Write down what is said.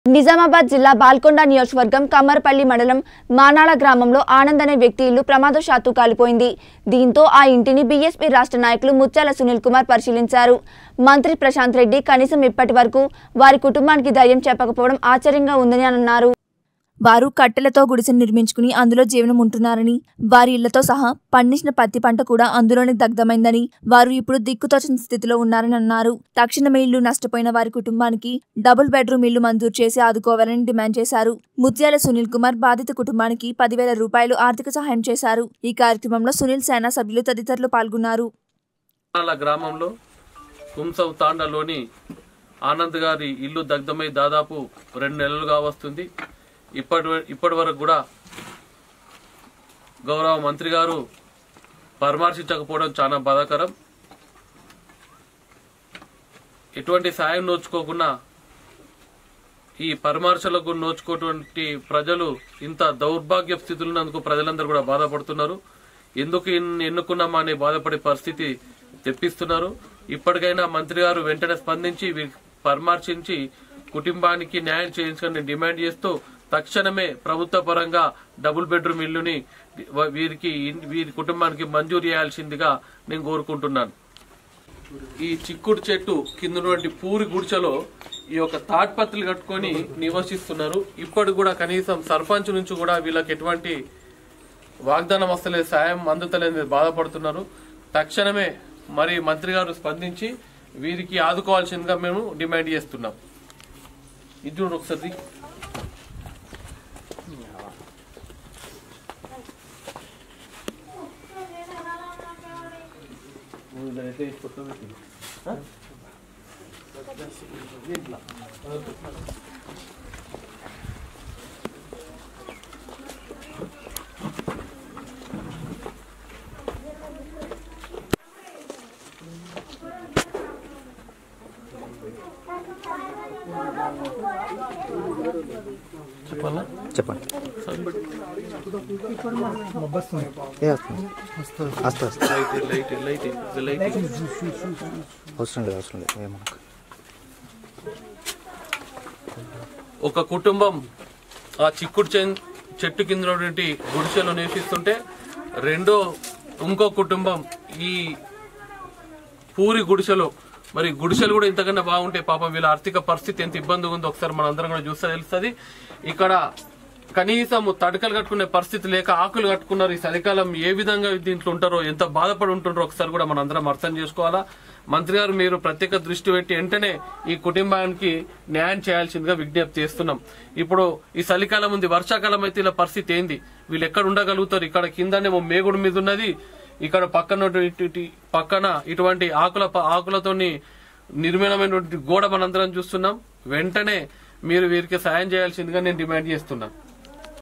నిజామాబాద్ జిల్లా బాల్కొండ నియోజకవర్గం కమ్మరపల్లి మండలం మానాల గ్రామంలో ఆనంద్ అనే వ్యక్తి ఇల్లు ప్రమాదశాత్తు కాలిపోయింది దీంతో ఆ ఇంటిని బీఎస్పీ రాష్ట్ర నాయకులు ముత్యాల సునీల్ కుమార్ పరిశీలించారు మంత్రి ప్రశాంత్ రెడ్డి కనీసం ఇప్పటి వరకు వారి కుటుంబానికి ధైర్యం చెప్పకపోవడం ఆశ్చర్యంగా ఉందని అన్నారు వారు కట్టెలతో గుడిసెను నిర్మించుకుని అందులో జీవనం ఉంటున్నారని వారి ఇళ్లతో సహా పండించిన పత్తి పంట కూడా అందులోనే దగ్ధమైందని వారు ఇప్పుడు దిక్కుతోచని స్థితిలో ఉన్నారని అన్నారు తక్షణమే ఇల్లు నష్టపోయిన వారి కుటుంబానికి డబుల్ బెడ్రూమ్ ఇల్లు మంజూరు చేసి ఆదుకోవాలని డిమాండ్ చేశారు ముత్యాల సునీల్ కుమార్ బాధిత కుటుంబానికి పదివేల రూపాయలు ఆర్థిక సహాయం చేశారు ఈ కార్యక్రమంలో సునీల్ సేనా సభ్యులు తదితరులు పాల్గొన్నారు వాళ్ళ గ్రామంలో కుంసవ్ తాండలోని ఆనంద్ గారి ఇల్లు దగ్ధమై దాదాపు రెండు నెలలుగా వస్తుంది ఇప్పటి ఇప్పటి వరకు కూడా గౌరవ మంత్రి గారు పరామర్శించకపోవడం చాలా బాధాకరం ఎటువంటి సాయం నోచుకోకుండా ఈ పరామర్శలకు నోచుకోటువంటి ప్రజలు ఇంత దౌర్భాగ్య స్థితిలో ఉన్నందుకు ప్రజలందరూ కూడా బాధపడుతున్నారు ఎందుకు ఇన్ని ఎన్నుకున్నామా అనే బాధపడే పరిస్థితి తెప్పిస్తున్నారు ఇప్పటికైనా మంత్రి గారు వెంటనే స్పందించి వీరికి పరామర్శించి కుటుంబానికి న్యాయం చేయించాలని డిమాండ్ చేస్తూ తక్షణమే ప్రభుత్వ పరంగా డబుల్ బెడ్రూమ్ ఇల్లుని వీరికి వీరి కుటుంబానికి మంజూరు చేయాల్సిందిగా నేను కోరుకుంటున్నాను ఈ చిక్కుడు చెట్టు కింద ఉన్నటువంటి పూరి గుడిచలో ఈ యొక్క తాడ్పత్రులు కట్టుకొని నివసిస్తున్నారు ఇప్పటి కూడా కనీసం సర్పంచ్ నుంచి కూడా వీళ్ళకి ఎటువంటి వాగ్దానం వస్తలేదు సాయం అందుతలేదు బాధపడుతున్నారు తక్షణమే మరి మంత్రి గారు స్పందించి వీరికి ఆదుకోవాల్సిందిగా మేము డిమాండ్ చేస్తున్నాం ఇది చూడు ఒకసారి చెప్పాలా చెప్పండి ఏ వస్తుంది వస్తుంది వస్తుంది లైట్ లైట్ లైట్ లైట్ అవసరం లేదు అవసరం లేదు ఏమన్నా ఒక కుటుంబం ఆ చిక్కుడు చెన్- చెట్టు కింద ఉన్నటువంటి గుడిసెలో నివసిస్తుంటే రెండో ఇంకో కుటుంబం ఈ పూరి గుడిసెలో మరి గుడిసెలు కూడా ఇంతకన్నా బాగుంటే పాపం వీళ్ళ ఆర్థిక పరిస్థితి ఎంత ఇబ్బందిగా ఉందో ఒకసారి మన అందరం కూడా చూస్తే తెలుస్తుంది ఇక్కడ కనీసం తడకలు కట్టుకునే పరిస్థితి లేక ఆకులు కట్టుకున్నారు ఈ చలికాలం ఏ విధంగా దీంట్లో ఉంటారో ఎంత బాధపడి ఉంటుంటారో ఒకసారి కూడా మన అందరం అర్థం చేసుకోవాలా మంత్రి గారు మీరు ప్రత్యేక దృష్టి పెట్టి వెంటనే ఈ కుటుంబానికి న్యాయం చేయాల్సిందిగా విజ్ఞప్తి చేస్తున్నాం ఇప్పుడు ఈ చలికాలం ఉంది వర్షాకాలం అయితే ఇలా పరిస్థితి ఏంది వీళ్ళు ఎక్కడ ఉండగలుగుతారు ఇక్కడ కిందనేమో మేగుడు మీద ఉన్నది ఇక్కడ పక్కన ఉన్నటువంటి- పక్కన ఇటువంటి ఆకుల ఆకులతోని నిర్మీణమైనటువంటి గోడ మనందరం చూస్తున్నాం వెంటనే మీరు వీరికి సాయం చేయాల్సిందిగా నేను డిమాండ్ చేస్తున్నాను